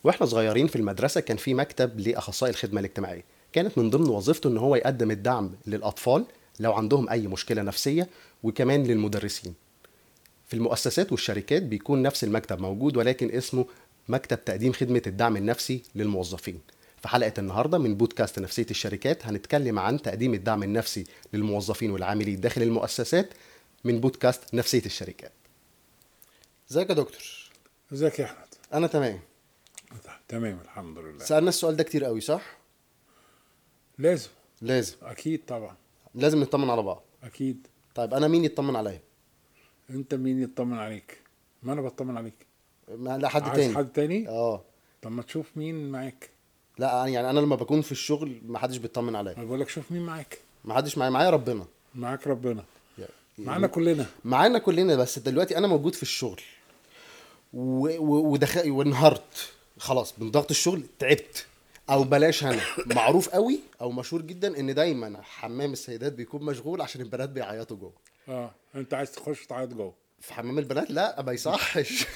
واحنا صغيرين في المدرسه كان في مكتب لاخصائي الخدمه الاجتماعيه كانت من ضمن وظيفته ان هو يقدم الدعم للاطفال لو عندهم اي مشكله نفسيه وكمان للمدرسين في المؤسسات والشركات بيكون نفس المكتب موجود ولكن اسمه مكتب تقديم خدمه الدعم النفسي للموظفين في حلقه النهارده من بودكاست نفسيه الشركات هنتكلم عن تقديم الدعم النفسي للموظفين والعاملين داخل المؤسسات من بودكاست نفسيه الشركات ازيك يا دكتور ازيك يا احمد انا تمام تمام الحمد لله سالنا السؤال ده كتير قوي صح لازم لازم اكيد طبعا لازم نطمن على بعض اكيد طيب انا مين يطمن عليا انت مين يطمن عليك ما انا بطمن عليك ما لا حد عايز تاني حد تاني اه طب ما تشوف مين معاك لا يعني انا لما بكون في الشغل ما حدش بيطمن عليا ما بقول لك شوف مين معاك ما حدش معايا معايا ربنا معاك ربنا يعني معانا كلنا معانا كلنا بس دلوقتي انا موجود في الشغل و... و... ودخ... وانهارت خلاص من ضغط الشغل تعبت او بلاش انا معروف قوي او مشهور جدا ان دايما حمام السيدات بيكون مشغول عشان البنات بيعيطوا جوه اه انت عايز تخش تعيط جوه في حمام البنات لا ما يصحش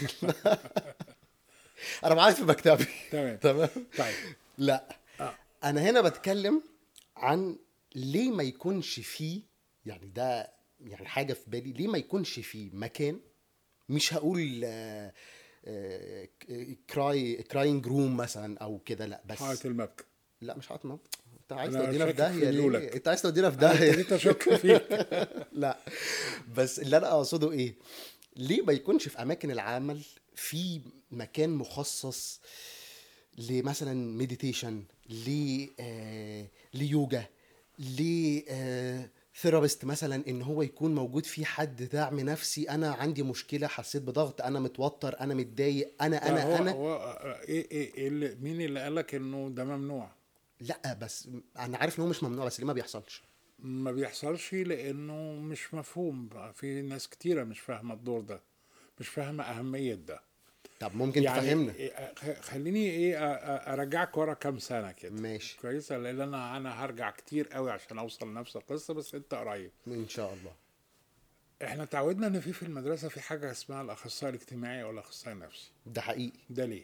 انا بعيط في مكتبي تمام تمام طيب لا آه. انا هنا بتكلم عن ليه ما يكونش فيه يعني ده يعني حاجه في بالي ليه ما يكونش فيه مكان مش هقول آه، آه، كراي كراينج روم مثلا او كده لا بس حائط المبكى لا مش حاطط مبكى. انت عايز أنا تودينا في شاكك داهيه في ليه؟ ميولك. انت عايز تودينا في انا داهيه ابتديت اشك فيك لا بس اللي انا اقصده ايه ليه ما يكونش في اماكن العمل في مكان مخصص لمثلا مديتيشن ل آه ليوجا ل آه ثيرابيست مثلا ان هو يكون موجود في حد دعم نفسي انا عندي مشكله حسيت بضغط انا متوتر انا متضايق انا هو انا انا هو ايه ايه ايه اللي مين اللي قال لك انه ده ممنوع لا بس انا عارف ان هو مش ممنوع بس ليه ما بيحصلش ما بيحصلش لانه مش مفهوم بقى في ناس كتيره مش فاهمه الدور ده مش فاهمه اهميه ده طب ممكن تفهمنا إيه، خ- خليني ايه أ- أ- ارجعك ورا كام سنه كده ماشي كويسه لان انا انا هرجع كتير قوي عشان اوصل لنفس القصه بس انت قريب ان شاء الله احنا اتعودنا ان في في المدرسه في حاجه اسمها الاخصائي الاجتماعي او الاخصائي النفسي ده حقيقي ده ليه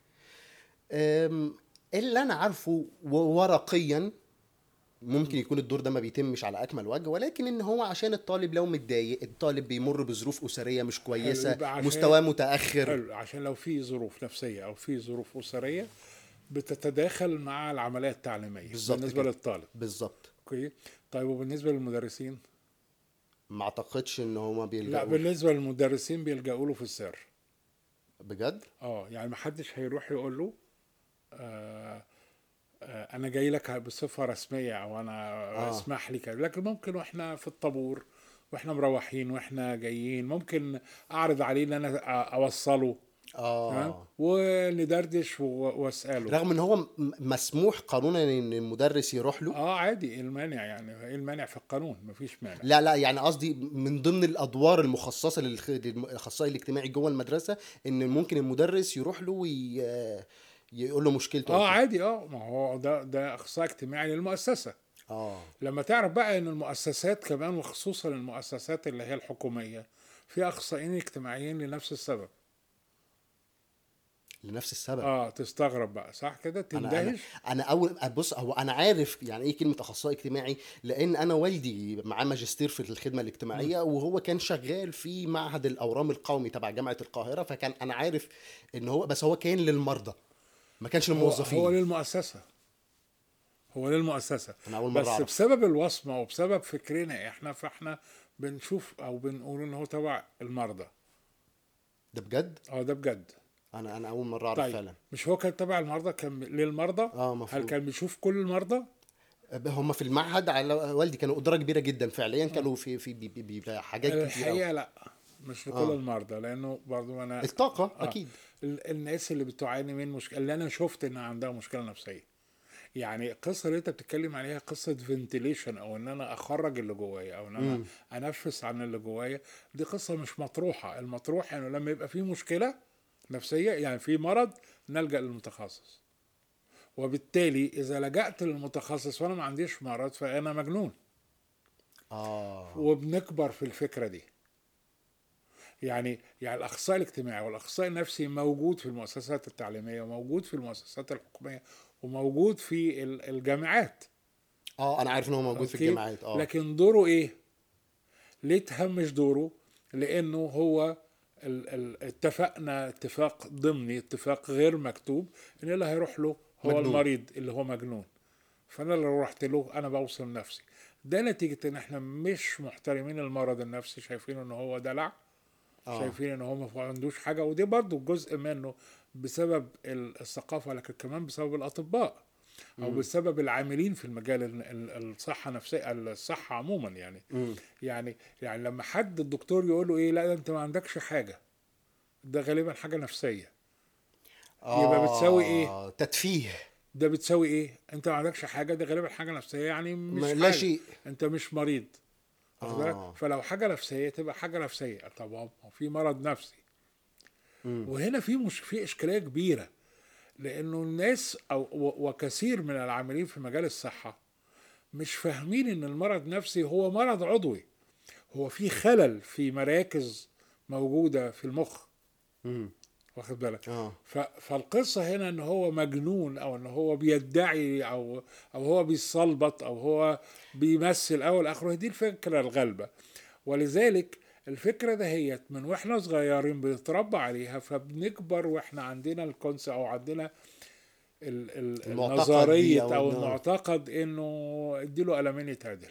أم، اللي انا عارفه و- ورقيا ممكن يكون الدور ده ما بيتمش على اكمل وجه ولكن ان هو عشان الطالب لو متضايق الطالب بيمر بظروف اسريه مش كويسه يبقى عشان- مستواه متاخر حلو عشان لو في ظروف نفسيه او في ظروف اسريه بتتداخل مع العمليه التعليميه بالظبط بالنسبه كده. للطالب بالظبط اوكي طيب وبالنسبه للمدرسين ما اعتقدش ان هما لا بيلجأوا بالنسبه للمدرسين بيلجأوا له في السر بجد اه يعني ما حدش هيروح يقول له آه آه انا جاي لك بصفه رسميه او انا آه. آه. اسمح لي كده لكن ممكن واحنا في الطابور واحنا مروحين واحنا جايين ممكن اعرض عليه ان انا أ- اوصله تمام اه وندردش و- واساله رغم ان هو م- مسموح قانونا ان المدرس يروح له اه عادي ايه المانع يعني ايه المانع في القانون مفيش مانع لا لا يعني قصدي من ضمن الادوار المخصصه للخ- للاخصائي الاجتماعي جوه المدرسه ان ممكن المدرس يروح له وي... يقول له مشكلته أو اه كده. عادي اه ما هو ده ده اخصائي اجتماعي للمؤسسه اه لما تعرف بقى ان المؤسسات كمان وخصوصا المؤسسات اللي هي الحكوميه في اخصائيين اجتماعيين لنفس السبب لنفس السبب اه تستغرب بقى صح كده انا انا تندهش انا اول بص هو انا عارف يعني ايه كلمه اخصائي اجتماعي لان انا والدي معاه ماجستير في الخدمه الاجتماعيه وهو كان شغال في معهد الاورام القومي تبع جامعه القاهره فكان انا عارف ان هو بس هو كان للمرضى ما كانش هو, للموظفين هو للمؤسسه هو للمؤسسه أنا أول مرة بس أعرف. بسبب الوصمه وبسبب فكرنا احنا فاحنا بنشوف او بنقول ان هو تبع المرضى ده بجد اه ده بجد انا انا اول مره اعرف طيب فعلا مش هو كان تبع المرضى كان للمرضى اه هل مفروض كان بيشوف كل المرضى هم في المعهد على والدي كانوا قدره كبيره جدا فعليا كانوا في في بي بي بي حاجات كتير أوي. الحقيقه لا مش لكل آه. المرضى لانه برضو انا الطاقه آه. اكيد ال- الناس اللي بتعاني من مشكله اللي انا شفت انها عندها مشكله نفسيه يعني القصه اللي انت بتتكلم عليها قصه فنتيليشن او ان انا اخرج اللي جوايا او ان انا مم. انفس عن اللي جوايا دي قصه مش مطروحه المطروح انه لما يبقى في مشكله نفسيه يعني في مرض نلجا للمتخصص وبالتالي اذا لجأت للمتخصص وانا ما عنديش مرض فانا مجنون اه وبنكبر في الفكره دي يعني يعني الاخصائي الاجتماعي والاخصائي النفسي موجود في المؤسسات التعليميه وموجود في المؤسسات الحكوميه وموجود في ال- الجامعات اه انا عارف ان هو موجود في أوكي؟ الجامعات اه لكن دوره ايه ليه تهمش دوره لانه هو ال- ال- اتفقنا اتفاق ضمني اتفاق غير مكتوب ان اللي هيروح له هو مجنون. المريض اللي هو مجنون فانا لو رحت له انا بوصل نفسي ده نتيجة ان احنا مش محترمين المرض النفسي شايفين ان هو دلع آه. شايفين ان هو ما عندوش حاجة ودي برضو جزء منه بسبب ال- الثقافة لكن كمان بسبب الاطباء او بسبب العاملين في المجال ال- ال- الصحة نفسية الصحة عموما يعني مم. يعني يعني لما حد الدكتور يقول له ايه لا ده انت ما عندكش حاجة ده غالبا حاجة نفسية يبقى بتساوي إيه؟ آه، تدفيه ده بتساوي ايه انت ما عندكش حاجه ده غالبا حاجه نفسيه يعني مش ما- حاجة. لا شيء انت مش مريض واخد بالك؟ آه. فلو حاجه نفسيه تبقى حاجه نفسيه طب هو في مرض نفسي مم. وهنا في مش في اشكاليه كبيره لانه الناس او و- وكثير من العاملين في مجال الصحه مش فاهمين ان المرض النفسي هو مرض عضوي هو في خلل في مراكز موجوده في المخ مم. واخد بالك اه ف- فالقصة هنا ان هو مجنون او ان هو بيدعي او او هو بيصلبط او هو بيمثل او الاخر دي الفكرة الغالبة ولذلك الفكرة دهيت من واحنا صغيرين بنتربى عليها فبنكبر واحنا عندنا الكونس او عندنا ال ال المعتقد دي النظرية أو او إنه- المعتقد انه اديله قلمين يتعدل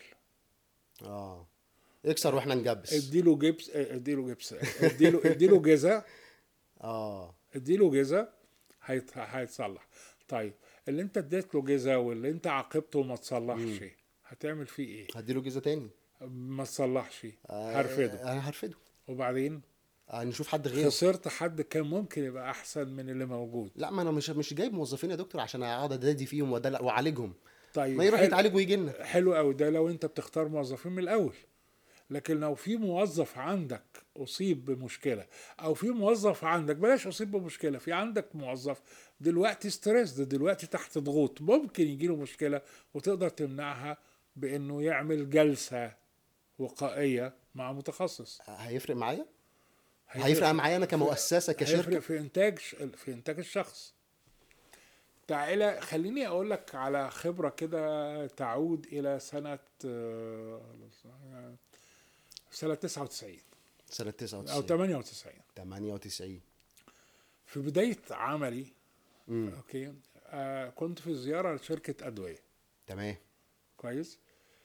اه اكسر واحنا نجبس اديله جبس اديله جبس اديله اديله جزا اه اديله جزا هيت- هيتصلح طيب اللي انت اديت له جزا واللي انت عاقبته وما تصلحش هتعمل فيه ايه هديله جزء تاني ما تصلحش آه، هرفده انا هرفده وبعدين آه نشوف حد غيره خسرت حد كان ممكن يبقى احسن من اللي موجود لا ما انا مش مش جايب موظفين يا دكتور عشان اقعد ادادي فيهم وأدلع واعالجهم طيب ما يروح حلو- يتعالج ويجي لنا حلو قوي ده لو انت بتختار موظفين من الاول لكن لو في موظف عندك اصيب بمشكله او في موظف عندك بلاش اصيب بمشكله في عندك موظف دلوقتي ستريس ده دلوقتي تحت ضغوط ممكن يجي له مشكله وتقدر تمنعها بانه يعمل جلسه وقائيه مع متخصص هيفرق معايا هيفرق معايا انا كمؤسسه هيفرق كشركه في انتاج في انتاج الشخص تعالى خليني اقول لك على خبره كده تعود الى سنه آه، سنه 99 سنه او 99 98 98 في بدايه عملي امم اوكي آه كنت في زياره لشركه ادويه تمام كويس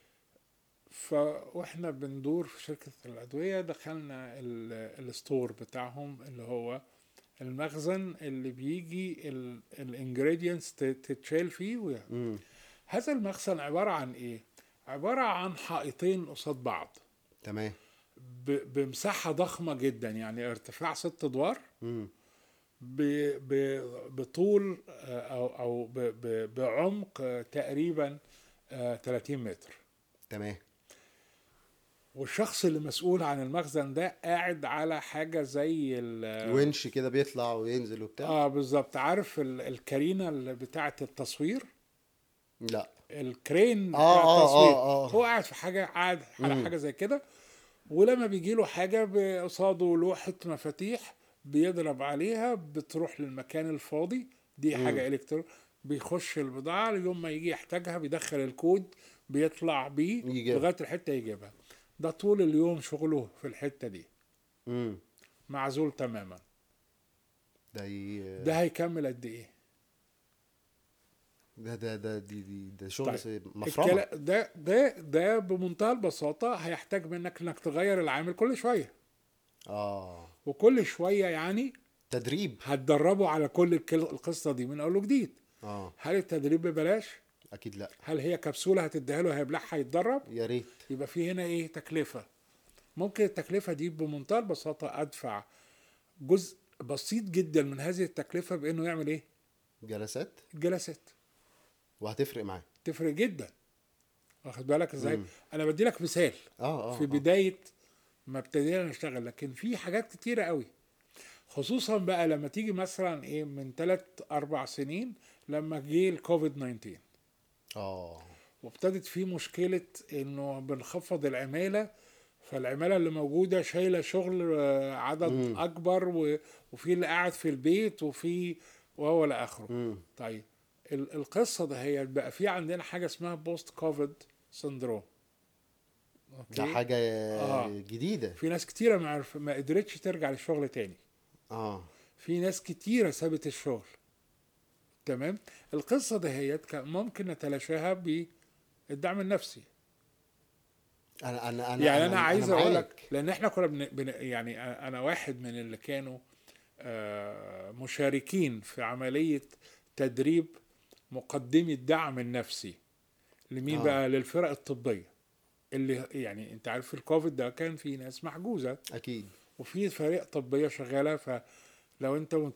فاحنا بندور في شركه الادويه دخلنا ال- الستور بتاعهم اللي هو المخزن اللي بيجي الانجريدينتس تتشال فيه ويعني. امم هذا المخزن عباره عن ايه عباره عن حائطين قصاد بعض تمام ب- بمساحه ضخمه جدا يعني ارتفاع ست ادوار امم ب- ب- بطول آه، او او ب- ب- بعمق آه، تقريبا آه، 30 متر تمام والشخص اللي مسؤول عن المخزن ده قاعد على حاجه زي ال ونش كده بيطلع وينزل وبتاع اه بالظبط عارف ال- الكارينه اللي بتاعه التصوير لا الكرين بتاع آه، آه، التصوير آه، آه. هو قاعد في حاجه قاعد على مم. حاجه زي كده ولما بيجي له حاجه ب- قصاده لوحه مفاتيح بيضرب عليها بتروح للمكان الفاضي دي مم. حاجه الكترون بيخش البضاعه يوم ما يجي يحتاجها بيدخل الكود بيطلع بيه يجيبها. لغايه الحته يجيبها ده طول اليوم شغله في الحته دي امم معزول تماما ده ي... ده هيكمل قد ايه ده ده ده دي دي ده شغل طيب، طيب. مفرمه الكلا- ده ده ده بمنتهى البساطه هيحتاج منك انك تغير العامل كل شويه اه وكل شويه يعني تدريب هتدربه على كل الكل- القصه دي من اول وجديد اه هل التدريب ببلاش اكيد لا هل هي كبسوله هتديها له هيبلعها يتدرب يا ريت يبقى في هنا ايه تكلفه ممكن التكلفه دي بمنتهى البساطه ادفع جزء بسيط جدا من هذه التكلفه بانه يعمل ايه جلسات الجلسات وهتفرق معاه تفرق جدا واخد بالك ازاي مم. انا بدي لك مثال اه اه في آه. بدايه ما ابتدينا نشتغل لكن في حاجات كتيره قوي خصوصا بقى لما تيجي مثلا ايه من ثلاث اربع سنين لما جه الكوفيد 19 اه وابتدت في مشكله انه بنخفض العماله فالعماله اللي موجوده شايله شغل آه، عدد مم. اكبر و- وفي اللي قاعد في البيت وفي وهو الى اخره مم. طيب ال- القصه ده هي بقى في عندنا حاجه اسمها بوست كوفيد سندروم ده حاجه آه. جديده في ناس كتيره ما عرف ما قدرتش ترجع للشغل تاني اه في ناس كتيره سابت الشغل تمام القصه دهيت كان ممكن نتلاشاها بالدعم النفسي انا انا انا يعني انا, عايز اقول لك معاك. لان احنا كنا بن... بن... يعني انا واحد من اللي كانوا آه، مشاركين في عمليه تدريب مقدمي الدعم النفسي لمين آه. آه. بقى للفرق الطبيه اللي يعني انت عارف الكوفيد ده كان في ناس محجوزه اكيد وفي فريق طبيه شغاله فلو انت مت-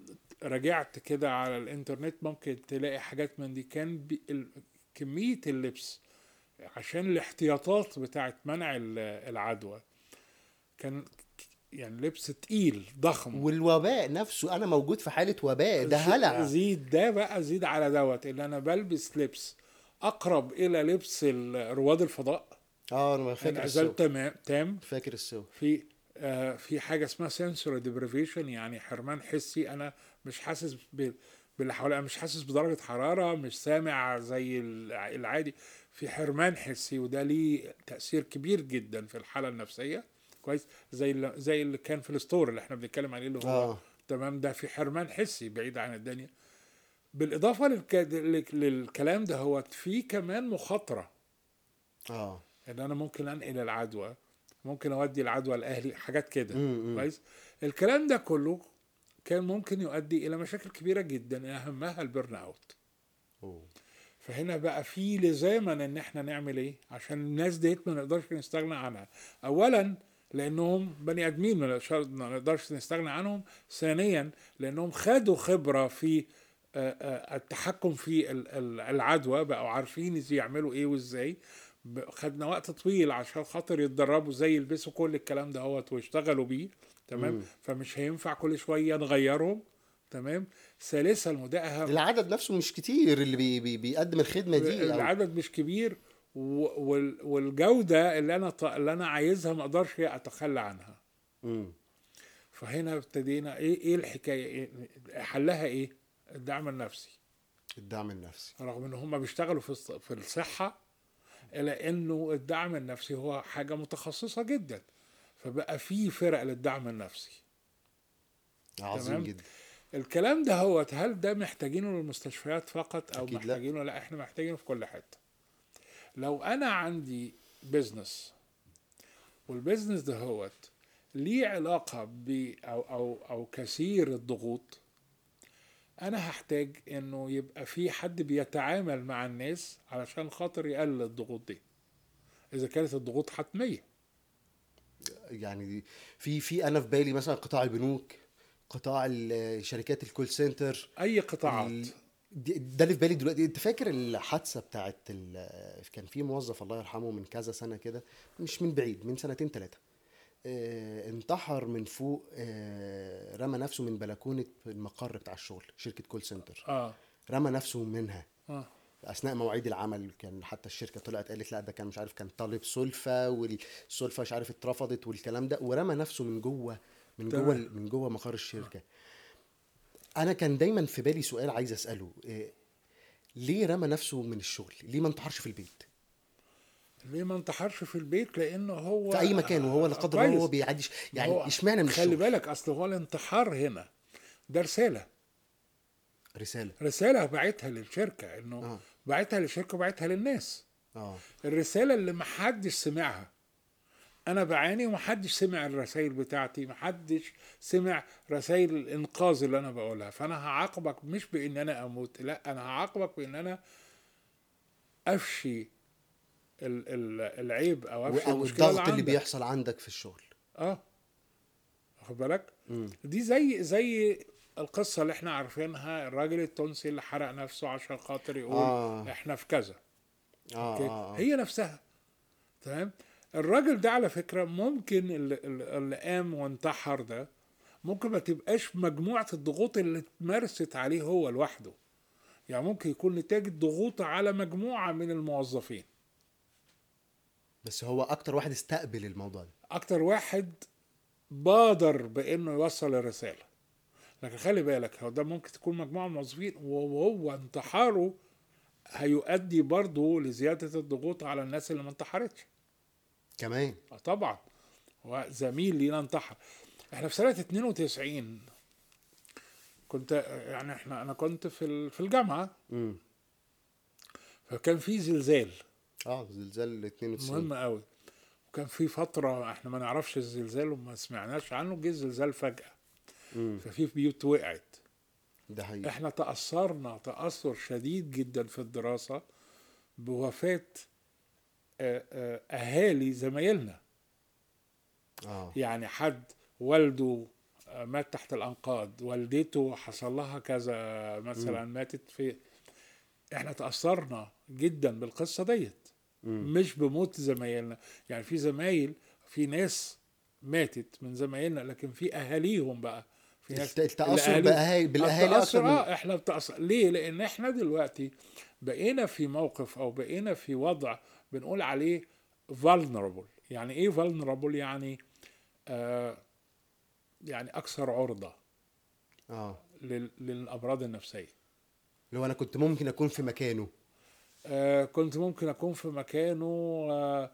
رجعت كده على الانترنت ممكن تلاقي حاجات من دي كان بي... ال... كميه اللبس عشان الاحتياطات بتاعت منع ال- العدوى كان ك- يعني لبس تقيل ضخم والوباء نفسه انا موجود في حاله وباء ده ش- هلع زيد ده بقى زيد على دوت اللي انا بلبس لبس اقرب الى لبس ال- رواد الفضاء اه انا فاكر انعزال السو تمام تام فاكر السو في آه في حاجه اسمها سنسوري ديبريفيشن يعني حرمان حسي انا مش حاسس ب- باللي حواليا مش حاسس بدرجه حراره مش سامع زي الع- العادي في حرمان حسي وده ليه تاثير كبير جدا في الحاله النفسيه كويس زي اللي زي اللي كان في الستور اللي احنا بنتكلم عليه اللي هو اه تمام ده في حرمان حسي بعيد عن الدنيا بالاضافه للك... لل- للكلام ده هو في كمان مخاطره اه ان انا ممكن انقل العدوى ممكن اودي العدوى لاهلي حاجات كده مم، مم. كويس الكلام ده كله كان ممكن يؤدي الى مشاكل كبيره جدا اهمها البرن اوت أوه. فهنا بقى في لزاما ان احنا نعمل ايه عشان الناس ديت ما نقدرش نستغنى عنها اولا لانهم بني ادمين ما نقدرش- ما نقدرش نستغنى عنهم ثانيا لانهم خدوا خبره في آه، آه، التحكم في ال- ال- العدوى بقوا عارفين ازاي يعملوا ايه وازاي ب- خدنا وقت طويل عشان خاطر يتدربوا ازاي يلبسوا كل الكلام ده هوت ويشتغلوا بيه تمام مم. فمش هينفع كل شويه نغيرهم تمام ثالثا وده اهم العدد نفسه مش كتير اللي بي بي بيقدم الخدمه دي أو العدد مش كبير و- وال- والجوده اللي انا ط- اللي انا عايزها ما اقدرش اتخلى عنها مم. فهنا ابتدينا ايه ايه الحكايه إيه حلها ايه الدعم النفسي الدعم النفسي رغم ان هم بيشتغلوا في الص- في الصحه الا انه الدعم النفسي هو حاجه متخصصه جدا فبقى في فرق للدعم النفسي عظيم تمام. جدا الكلام ده هو هل ده محتاجينه للمستشفيات فقط او أكيد لا. محتاجينه لا احنا محتاجينه في كل حته لو انا عندي بيزنس والبيزنس ده هوت ليه علاقه ب او او او كثير الضغوط انا هحتاج انه يبقى في حد بيتعامل مع الناس علشان خاطر يقلل الضغوط دي اذا كانت الضغوط حتميه يعني في في انا في بالي مثلا قطاع البنوك قطاع ال- شركات الكول سنتر اي قطاعات ال- دي- ده اللي في بالي دلوقتي انت فاكر الحادثه بتاعت ال- كان في موظف الله يرحمه من كذا سنه كده مش من بعيد من سنتين ثلاثه انتحر من فوق آه، رمى نفسه من بلكونه المقر بتاع الشغل شركه كول سنتر اه رمى نفسه منها اه اثناء مواعيد العمل كان حتى الشركه طلعت قالت لا ده كان مش عارف كان طالب سلفه والسلفه مش عارف اترفضت والكلام ده ورمى نفسه من جوه من تمام. جوه من جوه مقر الشركه انا كان دايما في بالي سؤال عايز اساله إيه ليه رمى نفسه من الشغل ليه ما انتحرش في البيت ليه ما انتحرش في البيت لانه هو في اي مكان وهو لا قدر الله كويس. هو بيعديش هو- يعني اشمعنى من خلي الشغل بالك اصل هو الانتحار هنا ده رساله رساله رساله بعتها للشركه انه اه بعتها للشركه وبعتها للناس اه الرساله اللي محدش سمعها انا بعاني ومحدش سمع الرسائل بتاعتي محدش سمع رسائل الانقاذ اللي انا بقولها فانا هعاقبك مش بان انا اموت لا انا هعاقبك بان انا افشي ال- ال- العيب او افشي او المشكله الضغط اللي عندك. بيحصل عندك في الشغل اه واخد بالك مم. دي زي زي القصه اللي احنا عارفينها الراجل التونسي اللي حرق نفسه عشان خاطر يقول آه. احنا في كذا اه أوكي؟ اه, آه. هي نفسها تمام الراجل ده على فكره ممكن اللي, اللي قام وانتحر ده ممكن ما تبقاش مجموعه الضغوط اللي اتمارست عليه هو لوحده يعني ممكن يكون نتاج ضغوط على مجموعه من الموظفين بس هو اكتر واحد استقبل الموضوع ده اكتر واحد بادر بانه يوصل الرساله لكن خلي بالك هو ده ممكن تكون مجموعه من الموظفين وهو انتحاره هيؤدي برضه لزياده الضغوط على الناس اللي ما انتحرتش كمان آه طبعا هو زميل لينا انتحر احنا في سنه 92 كنت يعني احنا انا كنت في ال- في الجامعه امم فكان في زلزال اه زلزال 92 مهم قوي وكان في فتره احنا ما نعرفش الزلزال وما سمعناش عنه جه الزلزال فجاه امم ففي بيوت وقعت ده حقيقي احنا تاثرنا تاثر شديد جدا في الدراسه بوفاه آه، آه، اهالي زمايلنا اه يعني حد والده آه، مات تحت الانقاض والدته حصل لها كذا مثلا ماتت في احنا تاثرنا جدا بالقصه ديت مم. مش بموت زمايلنا يعني في زمايل في ناس ماتت من زمايلنا لكن في اهاليهم بقى في الت- التاثر الأهالي- بأهالي بالاهالي التأثر اكتر من اه احنا بتأثر ليه؟ لان احنا دلوقتي بقينا في موقف او بقينا في وضع بنقول عليه vulnerable يعني ايه vulnerable يعني آه يعني اكثر عرضة اه لل- للامراض النفسية اللي هو انا كنت ممكن اكون في مكانه آه كنت ممكن اكون في مكانه آه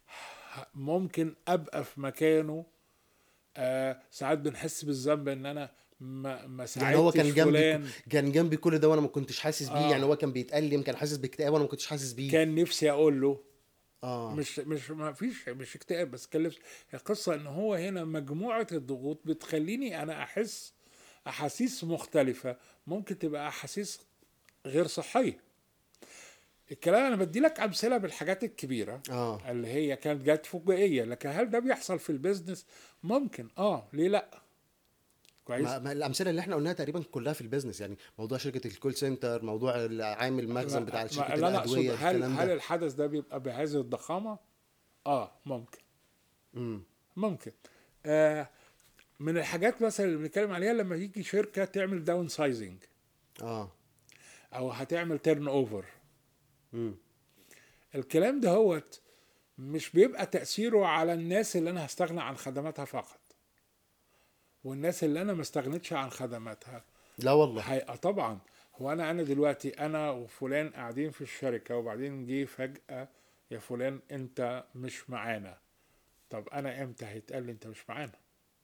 ممكن ابقى في مكانه آه ساعات بنحس بالذنب ان انا ما ما يعني هو كان ساعدتش جنبي فلان كان جنبي كل ده وانا ما كنتش حاسس بيه آه. يعني هو كان بيتألم كان حاسس باكتئاب وانا ما كنتش حاسس بيه كان نفسي اقول له اه مش مش ما فيش مش اكتئاب بس كان نفسي القصه ان هو هنا مجموعه الضغوط بتخليني انا احس احاسيس مختلفه ممكن تبقى احاسيس غير صحيه الكلام انا بدي لك امثله بالحاجات الكبيره اه اللي هي كانت جت فجائيه لكن هل ده بيحصل في البيزنس ممكن اه ليه لا كويس ما ما الامثله اللي احنا قلناها تقريبا كلها في البيزنس يعني موضوع شركه الكول سنتر موضوع العامل المخزن بتاع ما- شركه اللي انا اقصد الادويه هل الكلام هل ده الحدث ده بيبقى بهذه الضخامه اه ممكن امم ممكن آه من الحاجات مثلا اللي بنتكلم عليها لما يجي شركه تعمل داون سايزنج اه او هتعمل تيرن اوفر امم الكلام ده هوت مش بيبقى تاثيره على الناس اللي انا هستغنى عن خدماتها فقط والناس اللي انا ما استغنتش عن خدماتها لا والله حقيقة طبعا هو انا انا دلوقتي انا وفلان قاعدين في الشركه وبعدين جه فجاه يا فلان انت مش معانا طب انا امتى هيتقال لي انت مش معانا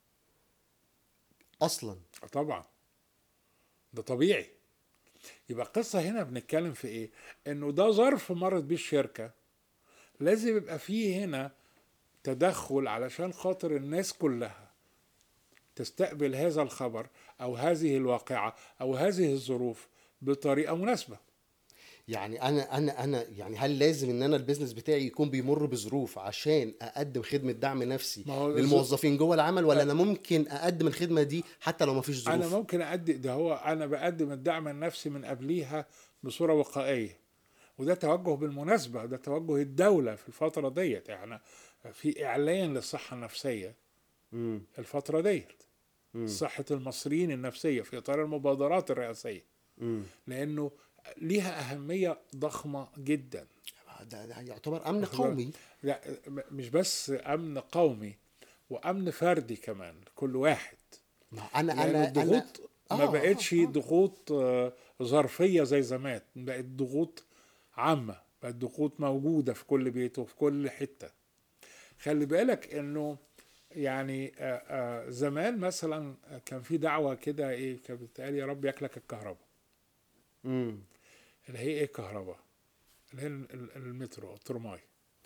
اصلا آه طبعا ده طبيعي يبقى القصة هنا بنتكلم في ايه انه ده ظرف مرت بيه الشركة لازم يبقى فيه هنا تدخل علشان خاطر الناس كلها تستقبل هذا الخبر او هذه الواقعة او هذه الظروف بطريقة مناسبة يعني انا انا انا يعني هل لازم ان انا البيزنس بتاعي يكون بيمر بظروف عشان اقدم خدمه دعم نفسي ما هو للموظفين جوه العمل ولا انا ممكن اقدم الخدمه دي حتى لو ما فيش ظروف انا ممكن ادي ده هو انا بقدم الدعم النفسي من قبليها بصوره وقائيه وده توجه بالمناسبه ده توجه الدوله في الفتره ديت يعني في اعلان للصحه النفسيه امم الفتره ديت مم. صحه المصريين النفسيه في اطار المبادرات الرئاسيه امم لانه ليها اهميه ضخمه جدا ده, ده يعتبر امن واخد بالك؟ قومي لا م- مش بس امن قومي وامن فردي كمان كل واحد ما انا لأن انا انا الضغوط ما آه، بقتش آه، آه. ضغوط آه، ظرفيه زي زمان بقت ضغوط عامه بقت ضغوط موجوده في كل بيت وفي كل حته خلي بالك انه يعني آه، آه، زمان مثلا كان في دعوه كده ايه كانت بتقال يا رب ياكلك الكهرباء امم اللي هي ايه الكهرباء اللي هي ال- ال- المترو الترماي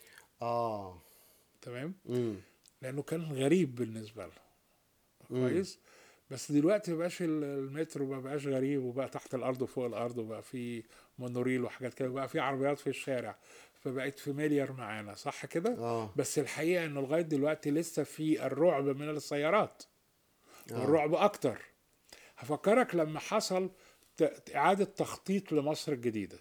اه تمام امم لانه كان غريب بالنسبه له مم. كويس بس دلوقتي ما بقاش ال- المترو ما بقاش غريب وبقى تحت الارض وفوق الارض وبقى في مونوريل وحاجات كده وبقى في عربيات في الشارع فبقت فاميليار معانا صح كده اه بس الحقيقه انه لغايه دلوقتي لسه في الرعب من السيارات آه. والرعب اكتر هفكرك لما حصل ت- اعاده تخطيط لمصر الجديده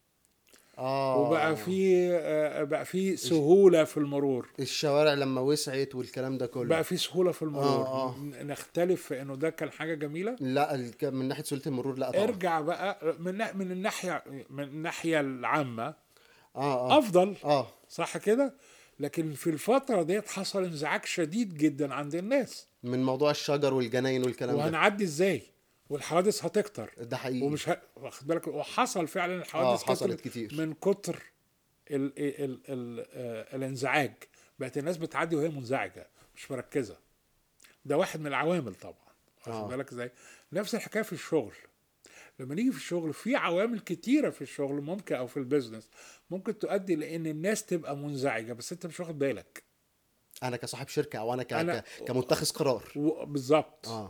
اه وبقى في آه، بقى في سهوله في المرور الشوارع لما وسعت والكلام ده كله بقى في سهوله في المرور آه، آه. ن- نختلف في انه ده كان حاجه جميله لا ال- كان من ناحيه سهوله المرور لا طبعا ارجع بقى من نا- من الناحيه من الناحيه العامه اه اه افضل اه صح كده لكن في الفتره ديت حصل انزعاج شديد جدا عند الناس من موضوع الشجر والجناين والكلام ده وهنعدي ازاي والحوادث هتكتر ده حقيقي ومش ه... واخد بالك وحصل فعلا الحوادث آه، حصلت كترت كتير. من كتر ال... ال... ال... آه، الانزعاج بقت الناس بتعدي وهي منزعجه مش مركزه ده واحد من العوامل طبعا آه. واخد بالك ازاي نفس الحكايه في الشغل لما نيجي في الشغل في عوامل كتيره في الشغل ممكن او في البيزنس ممكن تؤدي لان الناس تبقى منزعجه بس انت مش واخد بالك انا كصاحب شركه او انا, ك... أنا- ك... كمتخذ قرار و- بالظبط اه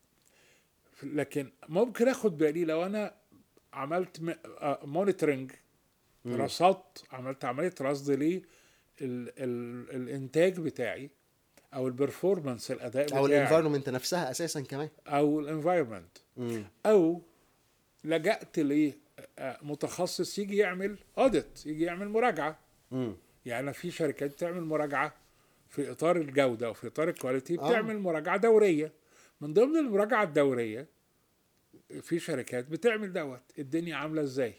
لكن ممكن اخد بالي لو انا عملت مونيتورنج رصدت عملت عمليه رصد ليه ال ال الانتاج بتاعي او البرفورمانس الاداء بتاعي او الانفايرمنت نفسها اساسا كمان او الانفايرمنت مم. او لجأت لمتخصص يجي يعمل اوديت يجي يعمل مراجعه مم. يعني أنا في شركات بتعمل مراجعه في اطار الجوده وفي اطار الكواليتي آه. بتعمل مراجعه دوريه من ضمن المراجعه الدوريه في شركات بتعمل دوت الدنيا عامله ازاي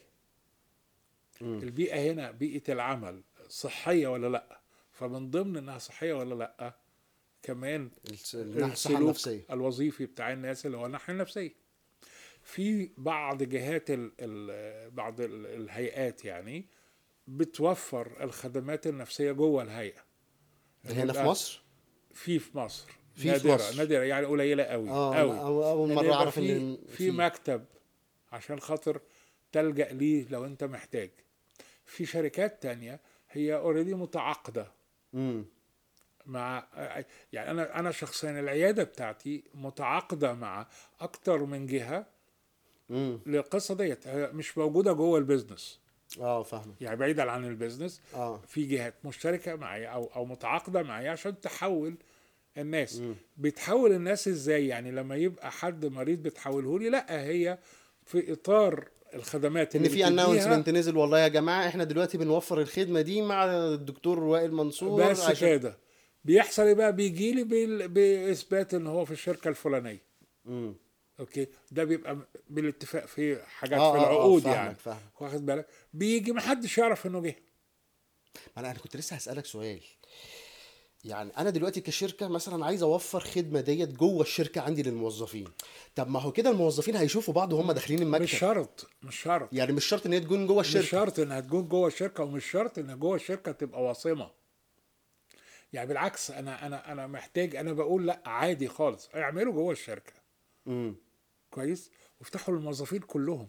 مم. البيئه هنا بيئه العمل صحيه ولا لا فمن ضمن انها صحيه ولا لا كمان الس- الناحية الصحه السلوك النفسيه الوظيفي بتاع الناس اللي هو الناحيه النفسيه في بعض جهات ال ال بعض ال الهيئات يعني بتوفر الخدمات النفسيه جوه الهيئه هنا في يبقى مصر في في مصر في في نادره مصر. نادره يعني قليله قوي اه قوي أنا أول اول إن مره يبقى اعرف في ان في مكتب عشان خاطر تلجأ ليه لو انت محتاج في شركات تانية هي اوريدي متعاقده مم. مع يعني انا انا شخصيا العياده بتاعتي متعاقده مع اكتر من جهه مم. للقصه ديت هي مش موجوده جوه البيزنس اه فاهمك يعني بعيدا عن البيزنس اه في جهات مشتركه معايا او او متعاقده معايا عشان تحول الناس مم. بتحول الناس ازاي يعني لما يبقى حد مريض بتحوله لي لا هي في اطار الخدمات ان اللي في بتديها اناونسمنت نزل والله يا جماعه احنا دلوقتي بنوفر الخدمه دي مع الدكتور وائل منصور بس عشان- كده بيحصل ايه بقى بيجي لي بال- باثبات ان هو في الشركه الفلانيه مم. اوكي ده بيبقى بالاتفاق في حاجات آه، في آه، آه، العقود فاهمك، يعني فاهمك. واخد بالك بيجي محدش يعرف انه جه ما انا انا كنت لسه هسالك سؤال يعني انا دلوقتي كشركه مثلا عايز اوفر خدمه ديت جوه الشركه عندي للموظفين طب ما هو كده الموظفين هيشوفوا بعض وهم داخلين المكتب مش شرط مش شرط يعني مش شرط ان هي تكون جوه مش الشركه شرط انها تكون جوه الشركه ومش شرط ان جوه الشركه تبقى واصمه يعني بالعكس انا انا انا محتاج انا بقول لا عادي خالص اعملوا جوه الشركه امم كويس وافتحوا للموظفين كلهم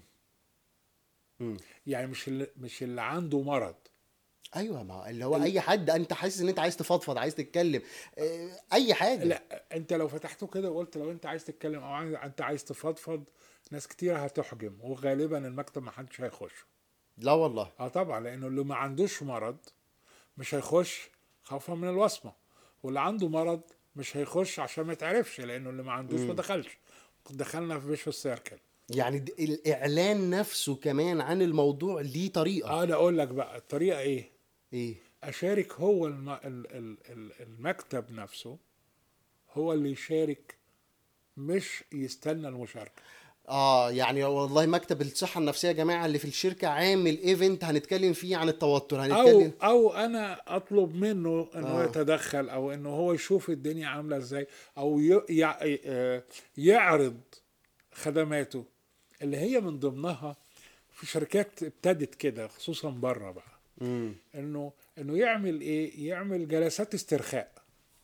امم يعني مش اللي مش اللي عنده مرض ايوه ما هو اللي هو اي حد انت حاسس ان انت عايز تفضفض عايز تتكلم آه، اي حاجه لا انت لو فتحته كده وقلت لو انت عايز تتكلم او عايز انت عايز تفضفض ناس كتير هتحجم وغالبا المكتب ما حدش هيخش لا والله اه طبعا لانه اللي ما عندوش مرض مش هيخش خوفا من الوصمه واللي عنده مرض مش هيخش عشان ما يتعرفش لانه اللي ما عندوش ما دخلش دخلنا في فيش السيركل يعني د- الاعلان نفسه كمان عن الموضوع ليه طريقه اه انا اقول لك بقى الطريقه ايه ايه اشارك هو الم... ال... ال... ال- المكتب نفسه هو اللي يشارك مش يستنى المشاركه اه يعني والله مكتب الصحه النفسيه يا جماعه اللي في الشركه عامل ايفنت هنتكلم فيه عن التوتر او هنتكلم او انا اطلب منه انه آه. آه. يتدخل او انه هو يشوف الدنيا عامله ازاي او ي... يع... آه، يعرض خدماته اللي هي من ضمنها في شركات ابتدت كده خصوصا بره بقى امم انه انه يعمل ايه يعمل جلسات استرخاء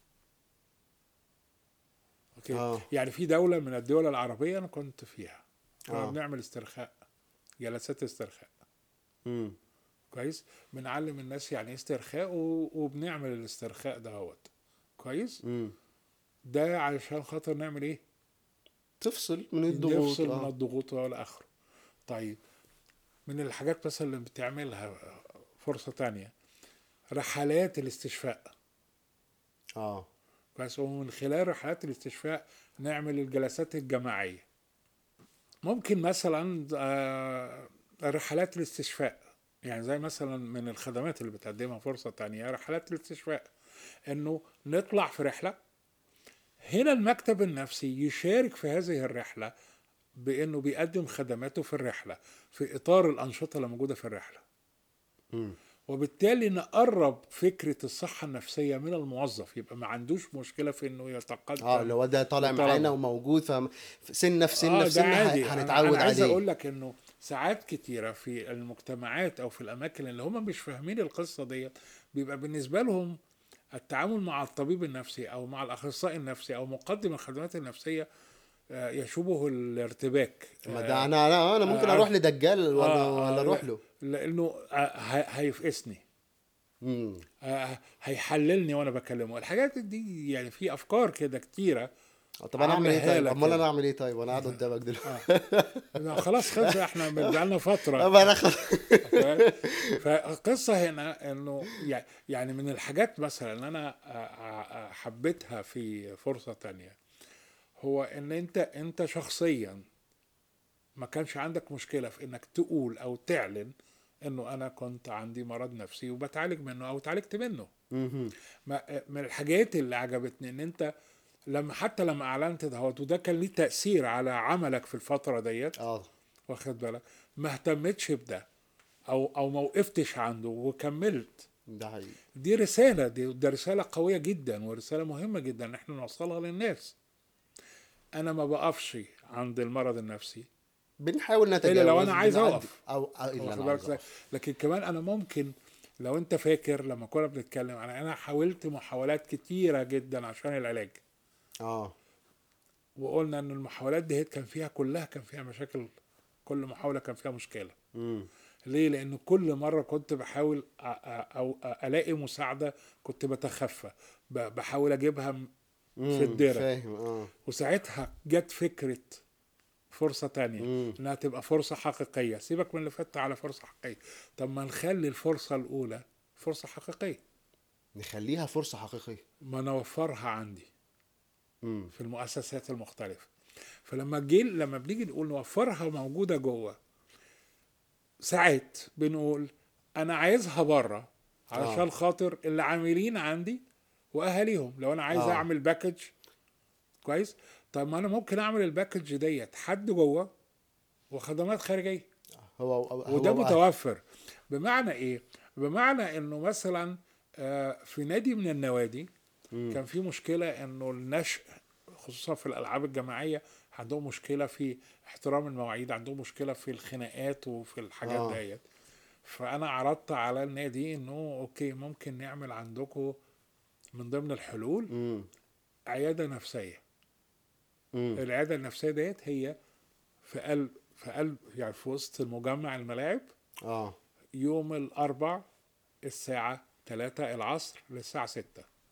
اوكي آه. يعني في دوله من الدول العربيه انا كنت فيها كنا آه. بنعمل استرخاء جلسات استرخاء امم كويس بنعلم الناس يعني ايه استرخاء و- وبنعمل الاسترخاء دهوت كويس امم ده علشان خاطر نعمل ايه تفصل من الضغوط نفصل من آه. الضغوط والى اخره طيب من الحاجات مثلا اللي بتعملها فرصه تانية رحلات الاستشفاء اه كويس ومن خلال رحلات الاستشفاء نعمل الجلسات الجماعيه ممكن مثلا آه، رحلات الاستشفاء يعني زي مثلا من الخدمات اللي بتقدمها فرصة تانية رحلات الاستشفاء انه نطلع في رحلة هنا المكتب النفسي يشارك في هذه الرحلة بانه بيقدم خدماته في الرحلة في اطار الانشطة اللي موجودة في الرحلة امم وبالتالي نقرب فكره الصحه النفسيه من الموظف يبقى ما عندوش مشكله في انه يتقدم اه اللي هو ده طالع طالما. معانا وموجود فسنه في سنه آه، في ده سنه عادي. ه- أنا- هنتعود انا عايز عليه اقول لك انه ساعات كتيره في المجتمعات او في الاماكن اللي هم مش فاهمين القصه ديت بيبقى بالنسبه لهم التعامل مع الطبيب النفسي او مع الاخصائي النفسي او مقدم الخدمات النفسيه آه، يشوبه الارتباك ما آه، ده انا انا انا ممكن آه، اروح لدجال ولا آه، ولا آه، اروح له لانه آه، ه- هيفقسني مم. آه، هيحللني وانا بكلمه الحاجات دي يعني في افكار كده كتيره طب انا اعمل ايه عاملها طيب لك امال كده. انا اعمل ايه طيب وانا قاعد قدامك دلوقتي لا، خلاص خلص احنا بقالنا فتره طب انا خلاص فالقصة هنا انه يع- يعني من الحاجات مثلا اللي انا آ- آ- حبيتها في فرصة تانية هو ان انت انت شخصيا ما كانش عندك مشكلة في انك تقول او تعلن انه انا كنت عندي مرض نفسي وبتعالج منه او اتعالجت منه مهم. ما- من الحاجات اللي عجبتني ان انت لما حتى لما اعلنت دهوت وده كان ليه تأثير على عملك في الفترة ديت اه واخد بالك ما اهتمتش بده او او ما وقفتش عنده وكملت ده حقيقي دي رساله دي ده رساله قويه جدا ورساله مهمه جدا ان احنا نوصلها للناس انا ما بقفش عند المرض النفسي بنحاول نتجاوز إلا لو أنا عايز بنعدي- أقف. او أو- الا واخد انا بالك عايز إزاي؟ أقف. لكن كمان انا ممكن لو انت فاكر لما كنا بنتكلم انا انا حاولت محاولات كتيره جدا عشان العلاج اه وقلنا ان المحاولات دي كان فيها كلها كان فيها مشاكل كل محاوله كان فيها مشكله مم. ليه؟ لأن كل مرة كنت بحاول أ- أ- أو ألاقي مساعدة كنت بتخفى ب- بحاول أجيبها م- مم. الدرة. فاهم اه وساعتها جت فكرة فرصة تانية مم. إنها تبقى فرصة حقيقية سيبك من اللي فات على فرصة حقيقية طب ما نخلي الفرصة الأولى فرصة حقيقية نخليها فرصه حقيقيه ما نوفرها عندي مم. في المؤسسات المختلفة فلما جي لما بنيجي نقول نوفرها موجودة جوه ساعات بنقول أنا عايزها بره علشان آه. خاطر اللي عاملين عندي وأهاليهم لو أنا عايز آه. أعمل باكج كويس طب ما أنا ممكن أعمل الباكج ديت حد جوه وخدمات خارجية هو هو وده هو- متوفر بمعنى ايه بمعنى انه مثلا آه، في نادي من النوادي مم. كان في مشكله انه النشء خصوصا في الالعاب الجماعيه عندهم مشكله في احترام المواعيد عندهم مشكله في الخناقات وفي الحاجات آه. ديت فانا عرضت على النادي انه اوكي ممكن نعمل عندكم من ضمن الحلول مم. عياده نفسيه مم. العياده النفسيه ديت هي في قلب في قلب يعني في وسط المجمع الملاعب اه يوم الأربع الساعة 3 العصر للساعة 6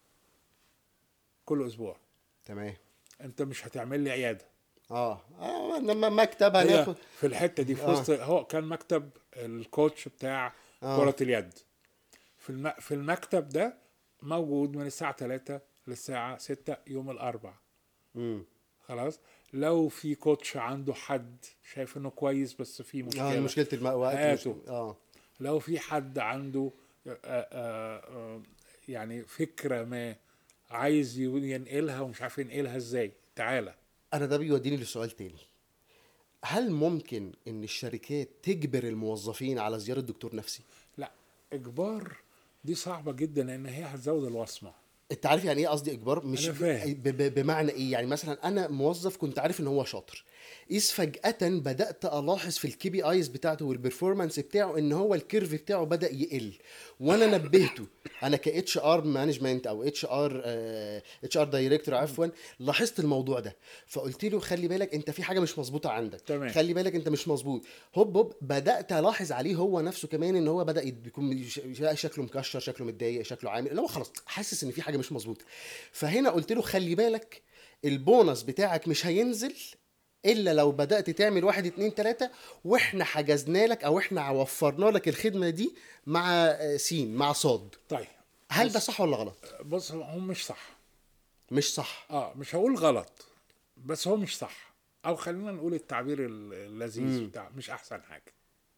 كل أسبوع تمام أنت مش هتعمل لي عيادة اه اه انما مكتب هي هناخد في الحتة دي في آه. وسط هو كان مكتب الكوتش بتاع آه. كرة اليد في الم... في المكتب ده موجود من الساعة 3 للساعة 6 يوم الأربع مم. خلاص لو في كوتش عنده حد شايف انه كويس بس في اه مشكلة مشكله الوقت هاته. مش... اه لو في حد عنده آه، آه، آه، يعني فكرة ما عايز ينقلها ومش عارف ينقلها ازاي تعالى انا ده بيوديني لسؤال تاني هل ممكن ان الشركات تجبر الموظفين على زياره دكتور نفسي لا اجبار دي صعبة جدا لان هي هتزود الوصمة انت عارف يعني ايه قصدي اجبار مش أنا فاهم. ب- ب- بمعنى ايه يعني مثلا انا موظف كنت عارف ان هو شاطر اذ فجاه بدات الاحظ في الكي بي ايز بتاعته والبرفورمانس بتاعه ان هو الكيرف بتاعه بدا يقل وانا نبهته انا كاتش ار مانجمنت او اتش ار اتش ار دايركتور عفوا لاحظت الموضوع ده فقلت له خلي بالك انت في حاجه مش مظبوطه عندك تمام. خلي بالك انت مش مظبوط هوب هوب بدات الاحظ عليه هو نفسه كمان ان هو بدا يكون ش- شكله مكشر شكله متضايق شكله عامل اللي هو خلاص حاسس ان في حاجه مش مظبوطه فهنا قلت له خلي بالك البونص بتاعك مش هينزل الا لو بدات تعمل واحد اتنين تلاته واحنا حجزنا لك او احنا وفرنا لك الخدمه دي مع آه، سين مع صاد طيب هل ده صح ولا غلط بص هو مش صح مش صح اه مش هقول غلط بس هو مش صح او خلينا نقول التعبير ال- اللذيذ بتاع مش احسن حاجة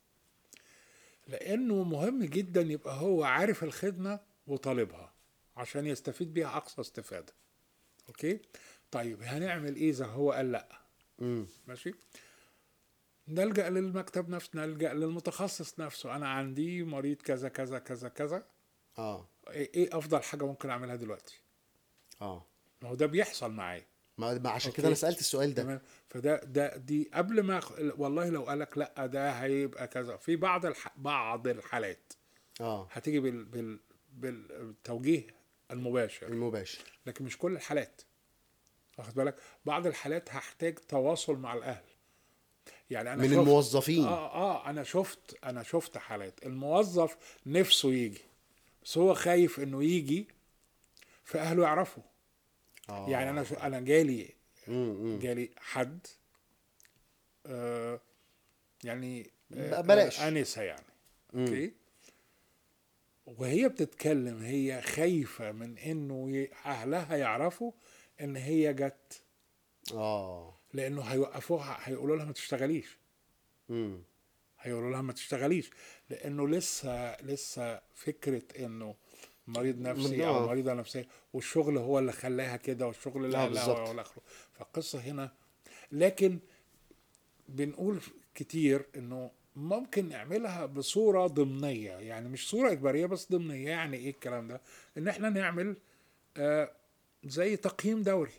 لانه مهم جدا يبقى هو عارف الخدمة وطالبها عشان يستفيد بيها اقصى استفادة اوكي طيب هنعمل ايه اذا هو قال لا امم ماشي نلجا للمكتب نفسه نلجا للمتخصص نفسه انا عندي مريض كذا كذا كذا كذا اه ايه إيه افضل حاجه ممكن اعملها دلوقتي اه ما هو ده بيحصل معايا ما ما عشان أوكي. كده انا سالت السؤال ده تمام فده ده دي قبل ما أخ- والله لو قالك لا ده هيبقى كذا في بعض الح... بعض الحالات اه هتيجي بال... بال... بالتوجيه المباشر المباشر لكن مش كل الحالات واخد بالك بعض الحالات هحتاج تواصل مع الاهل يعني انا من شفت- الموظفين اه اه انا شفت انا شفت حالات الموظف نفسه يجي بس هو خايف انه يجي فاهله يعرفوا آه. يعني انا شو انا جالي مم، مم. جالي حد آه يعني آه ب- بلاش. آه انسه يعني مم. اوكي وهي بتتكلم هي خايفه من انه ي- اهلها يعرفوا ان هي جت اه لانه هيوقفوها هيقولوا لها ما تشتغليش مم. هيقولوا لها ما تشتغليش لانه لسه لسه فكره انه مريض نفسي او آه. مريضه نفسيه والشغل هو اللي خلاها كده والشغل آه، لا لا بالظبط. ولا اخره فالقصه هنا لكن بنقول كتير انه ممكن نعملها بصوره ضمنيه يعني مش صوره اجباريه بس ضمنيه يعني ايه الكلام ده ان احنا نعمل آه زي تقييم دوري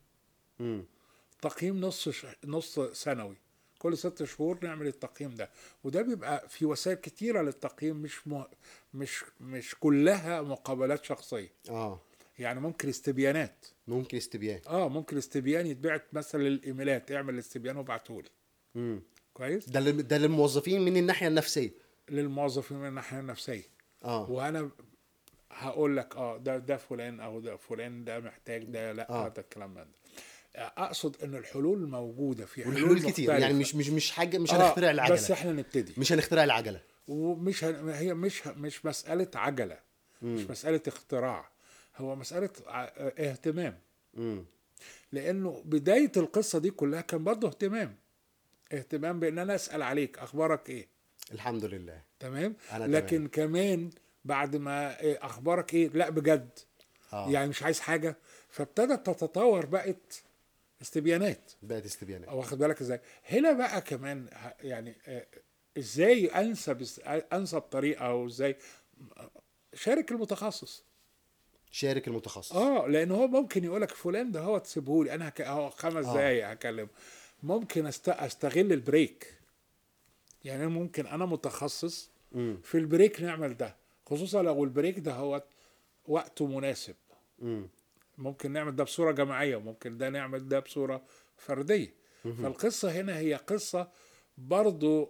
مم. تقييم نص ش... نص سنوي كل ست شهور نعمل التقييم ده وده بيبقى في وسائل كتيره للتقييم مش م... مش مش كلها مقابلات شخصيه اه يعني ممكن استبيانات ممكن استبيان اه ممكن استبيان يتبعت مثلا للايميلات اعمل استبيان وابعته لي مم. كويس ده لل- ده للموظفين من الناحيه النفسيه للموظفين من الناحيه النفسيه اه وانا هقول لك اه ده ده فلان او ده فلان ده محتاج ده لا آه. آه. ده الكلام من ده اقصد ان الحلول موجوده في حلول والحلول كتير يعني مختلفة. مش مش مش حاجه مش آه، هنخترع العجله بس احنا نبتدي مش هنخترع العجله ومش هن... هي مش مش مسألة عجلة مش مسألة اختراع هو مسألة ع- اهتمام مم. لأنه بداية القصة دي كلها كان برضه اهتمام اهتمام بأن أنا أسأل عليك أخبارك إيه الحمد لله تمام أنا لكن كمان بعد ما إيه أخبارك إيه لا بجد اه يعني مش عايز حاجة فابتدت تتطور بقت استبيانات بقت استبيانات واخد بالك ازاي هنا بقى كمان ه- يعني آه، ازاي انسب انسب طريقه او ازاي شارك المتخصص شارك المتخصص اه لان هو ممكن يقول لك فلان ده هو تسيبهولي انا هك... اهو خمس آه. دقايق هكلمه ممكن است... استغل البريك يعني أنا ممكن انا متخصص مم. في البريك نعمل ده خصوصا لو البريك ده هو وقته مناسب مم. ممكن نعمل ده بصورة جماعية وممكن ده نعمل ده بصورة فردية فالقصة هنا هي قصة برضو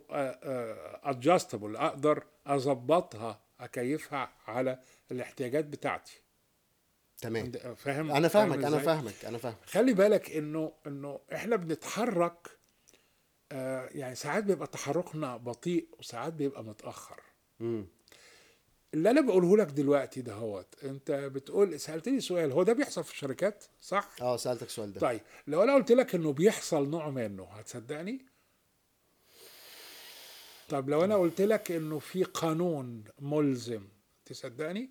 ادجستبل اقدر اظبطها اكيفها على الاحتياجات بتاعتي تمام عند- فاهم انا فاهم فاهمك انا إزاي؟ فاهمك انا فاهمك خلي بالك انه انه احنا بنتحرك آه، يعني ساعات بيبقى تحركنا بطيء وساعات بيبقى متاخر مم. اللي انا بقوله لك دلوقتي ده هوت انت بتقول سالتني سؤال هو ده بيحصل في الشركات صح اه سالتك السؤال ده طيب لو انا قلت لك انه بيحصل نوع منه هتصدقني طب لو انا قلت لك انه في قانون ملزم تصدقني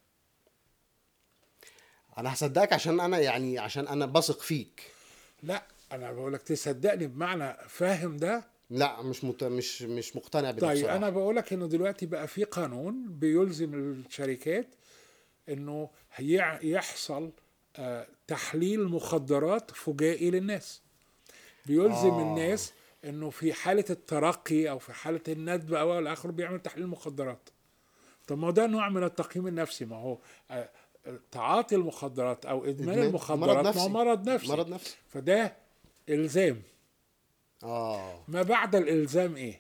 انا هصدقك عشان انا يعني عشان انا بثق فيك لا انا بقول لك تصدقني بمعنى فاهم ده لا مش مت... مش مش مقتنع بده طيب بصراحة. انا بقول لك انه دلوقتي بقى في قانون بيلزم الشركات انه هيع- يحصل آه، تحليل مخدرات فجائي للناس بيلزم آه. آه. الناس انه في حاله الترقي او في حاله الندب او الى اخره بيعمل تحليل مخدرات طب ما هو ده نوع من التقييم النفسي ما هو آه، آه، تعاطي المخدرات او ادمان إدمان. المخدرات مرض ما هو نفسي. مرض نفسي مرض نفسي فده الزام اه ما بعد الالزام ايه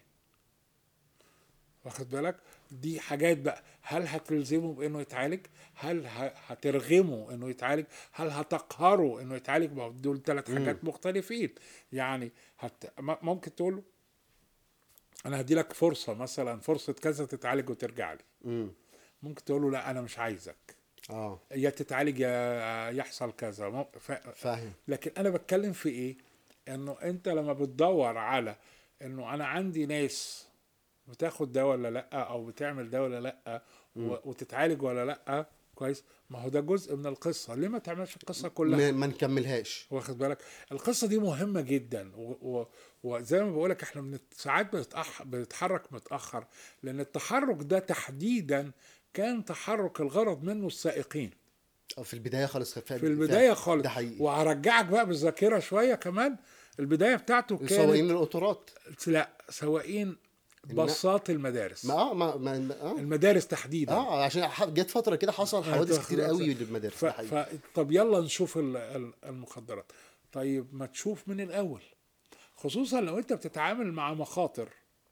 واخد بالك دي حاجات بقى هل هتلزمه بانه يتعالج هل ه- هترغمه انه يتعالج هل هتقهره انه يتعالج ما هو دول ثلاث حاجات مختلفين يعني هت... م- ممكن تقول له انا هدي لك فرصه مثلا فرصه كذا تتعالج وترجع لي امم ممكن تقول له لا انا مش عايزك اه يا تتعالج يا يحصل كذا مو- ف... فاهم لكن انا بتكلم في ايه انه انت لما بتدور على انه انا عندي ناس بتاخد ده ولا لا او بتعمل ده ولا لا و- وتتعالج ولا لا كويس ما هو ده جزء من القصه ليه ما تعملش القصه كلها ما, ما نكملهاش واخد بالك القصه دي مهمه جدا و- و- وزي ما بقولك احنا بنت... ساعات بنتأخ... بنتحرك متاخر لان التحرك ده تحديدا كان تحرك الغرض منه السائقين أو في البدايه خالص في البدايه خالص ده حقيقي وهرجعك بقى بالذاكره شويه كمان البدايه بتاعته كانت سواقين القطارات لا سواقين باصات المدارس ما اه ما, ما ما- اه المدارس تحديدا اه عشان ح- جت فتره كده حصل حوادث كتير قوي للمدارس ف... ده حقيقي ف... طب يلا نشوف ال- ال- المخدرات طيب ما تشوف من الاول خصوصا لو انت بتتعامل مع مخاطر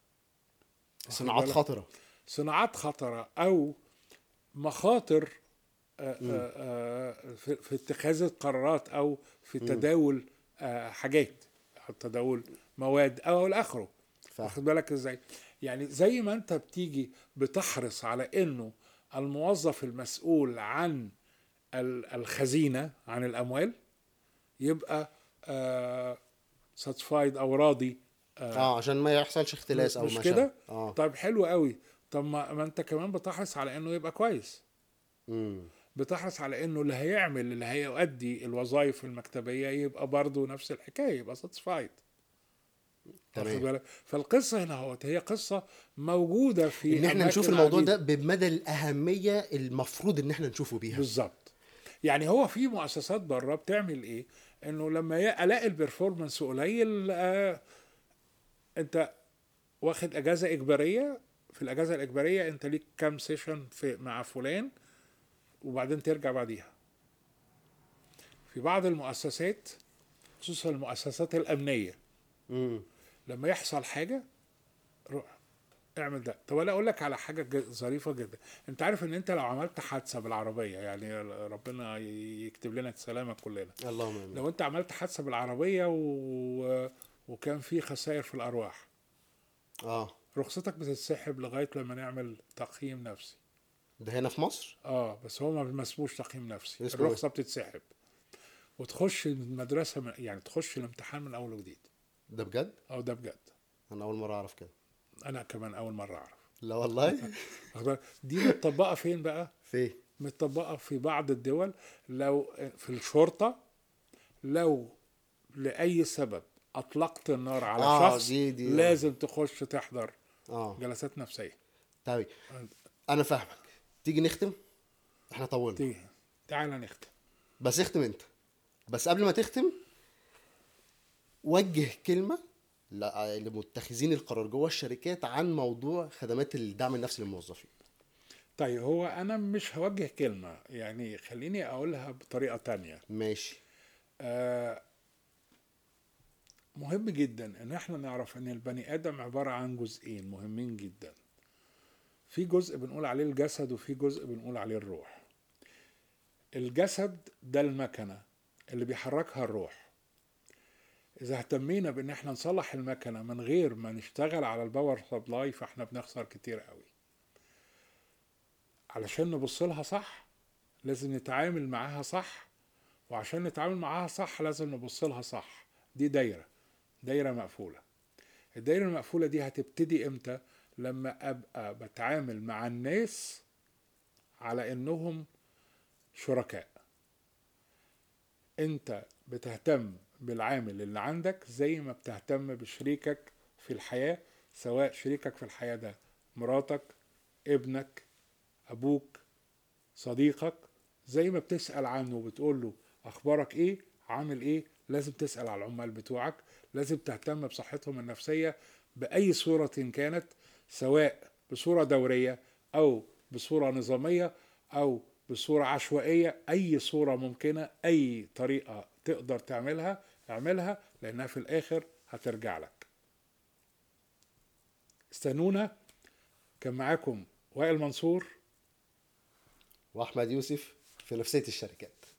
صناعات بالك؟ خطره صناعات خطره او مخاطر آه، آه، آه، في في اتخاذ القرارات او في تداول آه، حاجات أو تداول مواد او الاخره فاهم. واخد بالك ازاي يعني زي ما انت بتيجي بتحرص على انه الموظف المسؤول عن ال- الخزينه عن الاموال يبقى ساتسفايد او راضي اه عشان ما يحصلش اختلاس او مش مشاكل كده اه طيب حلو قوي طب ما, ما انت كمان بتحرص على انه يبقى كويس امم بتحرص على انه اللي هيعمل اللي هيؤدي الوظائف المكتبيه يبقى برضه نفس الحكايه يبقى ساتسفايد تمام. بالك فالقصه هنا اهوت هي قصه موجوده في ان احنا أماكن نشوف الموضوع عديدة. ده بمدى الاهميه المفروض ان احنا نشوفه بيها بالظبط يعني هو في مؤسسات بره بتعمل ايه انه لما ي- الاقي البرفورمانس قليل آه انت واخد اجازه اجباريه في الاجازه الاجباريه انت ليك كام سيشن في مع فلان وبعدين ترجع بعديها في بعض المؤسسات خصوصا المؤسسات الامنيه امم لما يحصل حاجه روح اعمل ده طب انا اقول لك على حاجه ج- ظريفه جدا انت عارف ان انت لو عملت حادثه بالعربيه يعني ربنا ي- يكتب لنا السلامه كلنا اللهم امين لو انت عملت حادثه بالعربيه و... وكان في خسائر في الارواح اه رخصتك بتتسحب لغايه لما نعمل تقييم نفسي ده هنا في مصر اه بس هو ما اسموش تقييم نفسي اسمه الرخصه بتتسحب وتخش المدرسه من... يعني تخش الامتحان من اول وجديد ده بجد او ده بجد انا اول مره اعرف كده انا كمان اول مره اعرف لا والله واخد بالك؟ دي متطبقه فين بقى في متطبقه في بعض الدول لو في الشرطه لو لاي سبب اطلقت النار على آه، شخص دي- دي- لازم تخش تحضر اه جلسات نفسيه طيب انا فاهمك تيجي نختم احنا طولنا تيجي تعال نختم بس اختم انت بس قبل ما تختم وجه كلمه ل- لمتخذين القرار جوه الشركات عن موضوع خدمات الدعم النفسي للموظفين طيب هو انا مش هوجه كلمه يعني خليني اقولها بطريقه تانية ماشي آه مهم جدا ان احنا نعرف ان البني ادم عباره عن جزئين مهمين جدا في جزء بنقول عليه الجسد وفي جزء بنقول عليه الروح الجسد ده المكنه اللي بيحركها الروح اذا اهتمينا بان احنا نصلح المكنه من غير ما نشتغل على الباور سبلاي فاحنا بنخسر كتير قوي علشان نبص لها صح لازم نتعامل معاها صح وعشان نتعامل معاها صح لازم نبص لها صح دي دايره دايره مقفوله الدايره المقفوله دي هتبتدي امتى لما ابقى بتعامل مع الناس على انهم شركاء انت بتهتم بالعامل اللي عندك زي ما بتهتم بشريكك في الحياه سواء شريكك في الحياه ده مراتك ابنك ابوك صديقك زي ما بتسال عنه وبتقول له اخبارك ايه عامل ايه لازم تسال على العمال بتوعك لازم تهتم بصحتهم النفسيه باي صوره كانت سواء بصوره دوريه او بصوره نظاميه او بصوره عشوائيه اي صوره ممكنه اي طريقه تقدر تعملها اعملها لانها في الاخر هترجع لك استنونا كان معاكم وائل منصور واحمد يوسف في نفسيه الشركات